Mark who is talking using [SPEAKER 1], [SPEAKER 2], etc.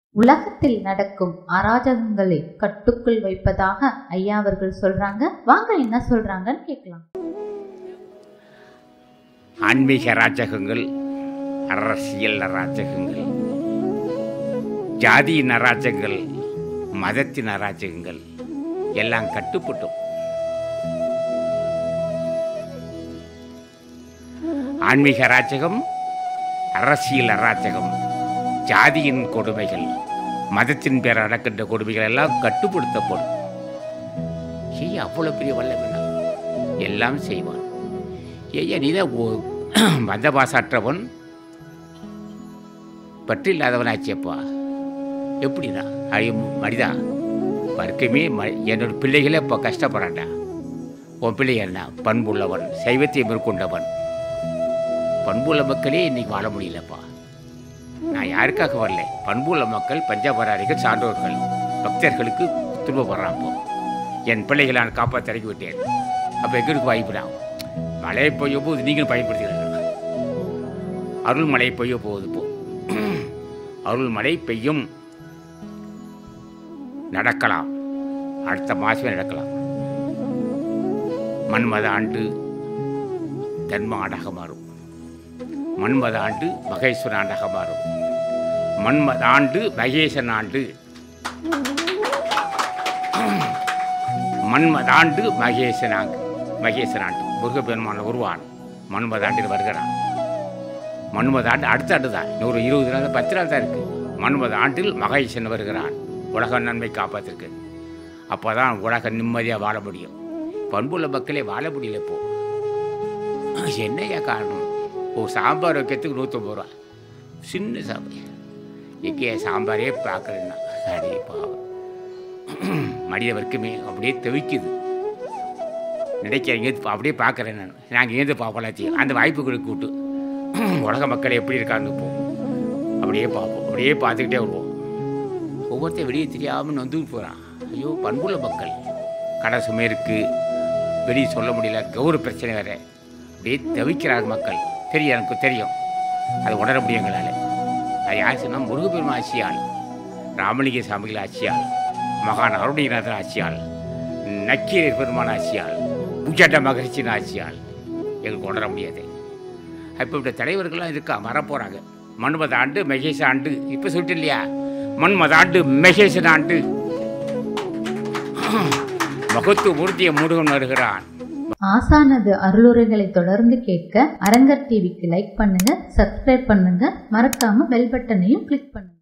[SPEAKER 1] உலகத்தில் நடக்கும் அராஜகங்களை கட்டுக்குள் வைப்பதாக ஐயா அவர்கள் சொல்றாங்க வாங்க என்ன சொல்றாங்கன்னு கேட்கலாம்
[SPEAKER 2] ஆன்மீக அராஜகங்கள் அரசியல் அராஜகங்கள் ஜாதியின் அராஜகங்கள் மதத்தின் அராஜகங்கள் எல்லாம் கட்டுப்பட்டோம் ஆன்மீக அராஜகம் அரசியல் அராஜகம் ஜாதியின் கொடுமைகள் மதத்தின் பேர் நடக்கின்ற கொடுமைகள் எல்லாம் கட்டுப்படுத்தப்படும் ஏய் அவ்வளோ பெரிய வல்லவனா எல்லாம் செய்வான் ஐயா நீதான் ஓ- வந்தபாசாற்றவன் பற்று இல்லாதவனாச்சேப்பா எப்படிடா ஐயோ மனிதா வர்க்கமே ம என்னோட பிள்ளைகளே இப்போ கஷ்டப்படுறான்டா உன் பிள்ளை என்ன பண்புள்ளவன் சைவத்தை மேற்கொண்டவன் பண்புள்ள மக்களே இன்னைக்கு வாழ முடியலப்பா நான் யாருக்காக வரல பண்புள்ள மக்கள் பஞ்சபராரிகள் சான்றோர்கள் பக்தர்களுக்கு துன்பப்படுறான் இப்போ என் பிள்ளைகளை நான் காப்பாற்றி இறக்கி விட்டேன் அப்போ எங்களுக்கு வாய்ப்புடான் மழை பெய்ய போது நீங்களும் பயன்படுத்திக்கிறீங்க அருள் மழை பெய்ய போகுது இப்போ அருள் மழை பெய்யும் நடக்கலாம் அடுத்த மாதமே நடக்கலாம் மன்மத ஆண்டு தர்ம ஆண்டாக மாறும் மன்மத ஆண்டு மகேஸ்வர ஆண்டாக மாறும் மன்மத ஆண்டு மகேசன் ஆண்டு மன்மதாண்டு மகேசனாங்க மகேசனாண்டு முருகப்பெருமான உருவான் மன்மதாண்டில் வருகிறான் மன்மதாண்டு அடுத்த ஆண்டு தான் நூறு இருபது நாள் பத்து நாள் தான் இருக்குது மன்மத ஆண்டில் மகேசன் வருகிறான் உலக நன்மை காப்பாத்திருக்கு அப்போ தான் உலக நிம்மதியாக வாழ முடியும் பண்புள்ள மக்களே வாழ முடியல இப்போ என்னையா காரணம் ஒரு சாம்பார் வைக்கிறதுக்கு நூற்றம்பது ரூபா சின்ன சாம்பார் எங்கேயா சாம்பாரே பார்க்குறேன்னா அடே பாவம் மனித வர்க்கமே அப்படியே தவிக்குது நினைக்க இங்கேருந்து அப்படியே பார்க்குறேன் நான் நாங்கள் இங்கேருந்து பார்ப்பலாச்சு அந்த வாய்ப்புகளுக்கு கூட்டு உலக மக்கள் எப்படி இருக்காங்க இப்போ அப்படியே பார்ப்போம் அப்படியே பார்த்துக்கிட்டே வருவோம் ஒவ்வொருத்தர் வெளியே தெரியாமல் நொந்து போகிறான் ஐயோ பண்புள்ள மக்கள் கடை சுமை இருக்குது வெளியே சொல்ல முடியல கௌரவ பிரச்சனை வேறு அப்படியே தவிக்கிறார் மக்கள் தெரியும் எனக்கு தெரியும் அது உணர முடியும் எங்களால் அது யார் சொன்னால் முருகப்பெருமா ஆட்சியாள் ராமலிங்க சாமிகள் ஆட்சியாள் மகான் அருணகிரிநாதன் ஆட்சியாள் நக்கீரர் பெருமான ஆட்சியாள் பூஜாட்ட மகரிச்சின் ஆட்சியாள் எங்களுக்கு உணர முடியாது இப்போ இப்படி தலைவர்கள்லாம் இருக்கா வரப்போகிறாங்க மன்மத ஆண்டு மகேஷ் ஆண்டு இப்போ சொல்லிட்டு இல்லையா மன்மத ஆண்டு மகேசன் ஆண்டு மகத்து மூர்த்திய முருகன் வருகிறான்
[SPEAKER 1] ஆசானது அருளுரைகளை தொடர்ந்து கேட்க அரங்கர் டிவிக்கு லைக் பண்ணுங்க சப்ஸ்கிரைப் பண்ணுங்க மறக்காம பெல் பட்டனையும் கிளிக் பண்ணுங்க